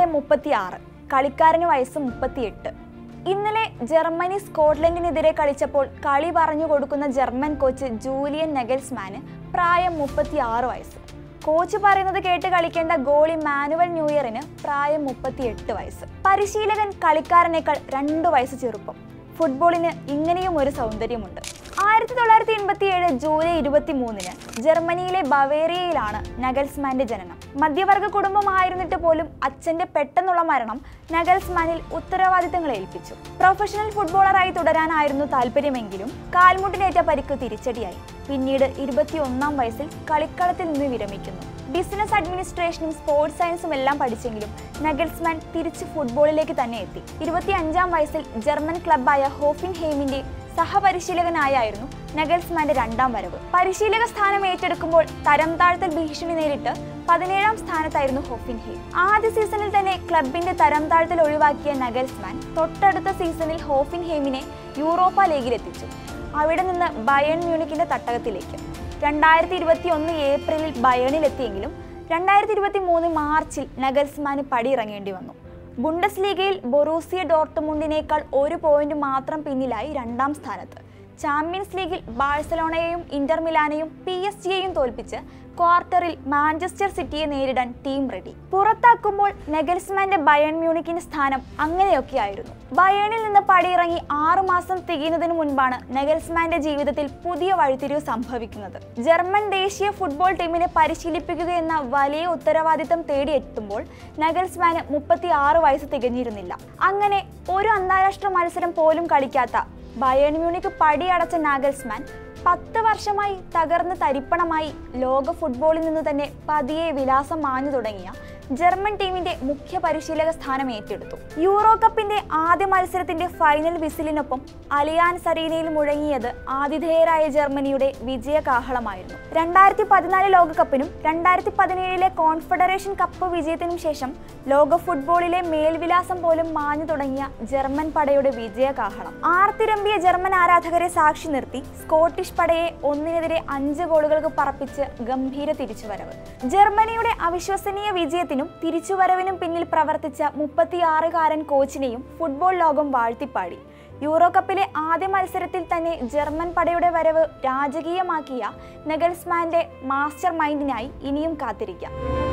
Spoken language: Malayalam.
പ്രായം മുപ്പത്തിയാറ് കളിക്കാരന് വയസ്സ് മുപ്പത്തിയെട്ട് ഇന്നലെ ജർമ്മനി സ്കോട്ട്ലൻഡിനെതിരെ കളിച്ചപ്പോൾ കളി പറഞ്ഞു കൊടുക്കുന്ന ജർമ്മൻ കോച്ച് ജൂലിയൻ നെഗൽസ്മാന് പ്രായം മുപ്പത്തിയാറ് വയസ്സ് കോച്ച് പറയുന്നത് കേട്ട് കളിക്കേണ്ട ഗോളി മാനുവൽ ന്യൂയറിന് പ്രായം മുപ്പത്തിയെട്ട് വയസ്സ് പരിശീലകൻ കളിക്കാരനേക്കാൾ രണ്ടു വയസ്സ് ചെറുപ്പം ഫുട്ബോളിന് ഇങ്ങനെയും ഒരു സൗന്ദര്യമുണ്ട് ആയിരത്തി തൊള്ളായിരത്തി എൺപത്തി ഏഴ് ജൂലൈ ഇരുപത്തി മൂന്നിന് ജർമ്മനിയിലെ ബവേറിയയിലാണ് നഗൽസ്മാന്റെ ജനനം മധ്യവർഗ കുടുംബമായിരുന്നിട്ട് പോലും അച്ഛന്റെ പെട്ടെന്നുള്ള മരണം നഗൽസ്മാനിൽ ഉത്തരവാദിത്തങ്ങൾ ഏൽപ്പിച്ചു പ്രൊഫഷണൽ ഫുട്ബോളറായി തുടരാനായിരുന്നു താല്പര്യമെങ്കിലും കാൽമുട്ടിനേറ്റ പരിക്ക് തിരിച്ചടിയായി പിന്നീട് ഇരുപത്തിയൊന്നാം വയസ്സിൽ കളിക്കളത്തിൽ നിന്ന് വിരമിക്കുന്നു ബിസിനസ് അഡ്മിനിസ്ട്രേഷനും സ്പോർട്സ് സയൻസും എല്ലാം പഠിച്ചെങ്കിലും നഗൽസ്മാൻ തിരിച്ച് ഫുട്ബോളിലേക്ക് തന്നെ എത്തി ഇരുപത്തി അഞ്ചാം വയസ്സിൽ ജർമ്മൻ ക്ലബായ ഹോഫിൻ ഹെയ്മിന്റെ സഹപരിശീലകനായായിരുന്നു നഗൽസ്മാന്റെ രണ്ടാം വരവ് പരിശീലക സ്ഥാനം ഏറ്റെടുക്കുമ്പോൾ തരം താഴ്ത്തൽ ഭീഷണി നേരിട്ട് പതിനേഴാം സ്ഥാനത്തായിരുന്നു ഹോഫിൻഹെയിം ആദ്യ സീസണിൽ തന്നെ ക്ലബിന്റെ തരം താഴ്ത്തൽ ഒഴിവാക്കിയ നഗൽസ്മാൻ തൊട്ടടുത്ത സീസണിൽ ഹോഫിൻഹെയിമിനെ യൂറോപ്പ ലീഗിലെത്തിച്ചു അവിടെ നിന്ന് ബയൺ മ്യൂണിക്കിന്റെ തട്ടകത്തിലേക്ക് രണ്ടായിരത്തി ഇരുപത്തി ഒന്ന് ഏപ്രിലിൽ ബയണിലെത്തിയെങ്കിലും രണ്ടായിരത്തി ഇരുപത്തി മൂന്ന് മാർച്ചിൽ നഗൽസ്മാന് പടിയിറങ്ങേണ്ടി വന്നു ബുണ്ടസ് ലീഗയിൽ ബൊറൂസിയ ഡോർട്ട്മുണ്ടിനേക്കാൾ ഒരു പോയിന്റ് മാത്രം പിന്നിലായി രണ്ടാം സ്ഥാനത്ത് ചാമ്പ്യൻസ് ലീഗിൽ ബാഴ്സലോണയെയും ഇന്റർ മിലാനെയും പി എസ് ജിയെയും തോൽപ്പിച്ച് ക്വാർട്ടറിൽ മാഞ്ചസ്റ്റർ സിറ്റിയെ നേരിടാൻ ടീം റെഡി പുറത്താക്കുമ്പോൾ നെഗൽസ്മാന്റെ ബയൺ മ്യൂണിക്കിന്റെ സ്ഥാനം അങ്ങനെയൊക്കെയായിരുന്നു ബയണിൽ നിന്ന് പടിയിറങ്ങി ആറു മാസം തികയുന്നതിന് മുൻപാണ് നെഗൽസ്മാന്റെ ജീവിതത്തിൽ പുതിയ വഴിത്തിരിവ് സംഭവിക്കുന്നത് ജർമ്മൻ ദേശീയ ഫുട്ബോൾ ടീമിനെ പരിശീലിപ്പിക്കുക എന്ന വലിയ ഉത്തരവാദിത്തം തേടിയെത്തുമ്പോൾ നഗൽസ്മാന് മുപ്പത്തി ആറ് വയസ്സ് തികഞ്ഞിരുന്നില്ല അങ്ങനെ ഒരു അന്താരാഷ്ട്ര മത്സരം പോലും കളിക്കാത്ത ബയൺ മ്യൂണിക്ക് പടിയടച്ച നാഗൽസ്മാൻ പത്ത് വർഷമായി തകർന്ന് തരിപ്പണമായി ലോക ഫുട്ബോളിൽ നിന്ന് തന്നെ പതിയെ വിലാസം മാഞ്ഞു തുടങ്ങിയ ജർമ്മൻ ടീമിന്റെ മുഖ്യ പരിശീലക സ്ഥാനം ഏറ്റെടുത്തു യൂറോ കപ്പിന്റെ ആദ്യ മത്സരത്തിന്റെ ഫൈനൽ വിസിലിനൊപ്പം അലിയാൻസ് അരീനയിൽ മുഴങ്ങിയത് ആതിഥേയരായ ജർമ്മനിയുടെ വിജയകാഹളമായിരുന്നു രണ്ടായിരത്തി പതിനാല് ലോകകപ്പിനും രണ്ടായിരത്തി പതിനേഴിലെ കോൺഫെഡറേഷൻ കപ്പ് വിജയത്തിനും ശേഷം ലോക ഫുട്ബോളിലെ മേൽവിലാസം പോലും മാഞ്ഞു തുടങ്ങിയ ജർമ്മൻ പടയുടെ വിജയകാഹളം ആർത്തിരമ്പിയ ജർമ്മൻ ആരാധകരെ സാക്ഷി നിർത്തി സ്കോട്ടിഷ് പടയെ ഒന്നിനെതിരെ അഞ്ച് ഗോളുകൾക്ക് പറപ്പിച്ച് ഗംഭീര തിരിച്ചുവരവ് ജർമ്മനിയുടെ അവിശ്വസനീയ വിജയത്തിനും തിരിച്ചുവരവിനും പിന്നിൽ പ്രവർത്തിച്ച മുപ്പത്തിയാറുകാരൻ കോച്ചിനെയും ഫുട്ബോൾ ലോകം വാഴ്ത്തിപ്പാടി യൂറോ കപ്പിലെ ആദ്യ മത്സരത്തിൽ തന്നെ ജർമ്മൻ പടയുടെ വരവ് രാജകീയമാക്കിയ നെഗൽസ്മാന്റെ മാസ്റ്റർ മൈൻഡിനായി ഇനിയും കാത്തിരിക്കാം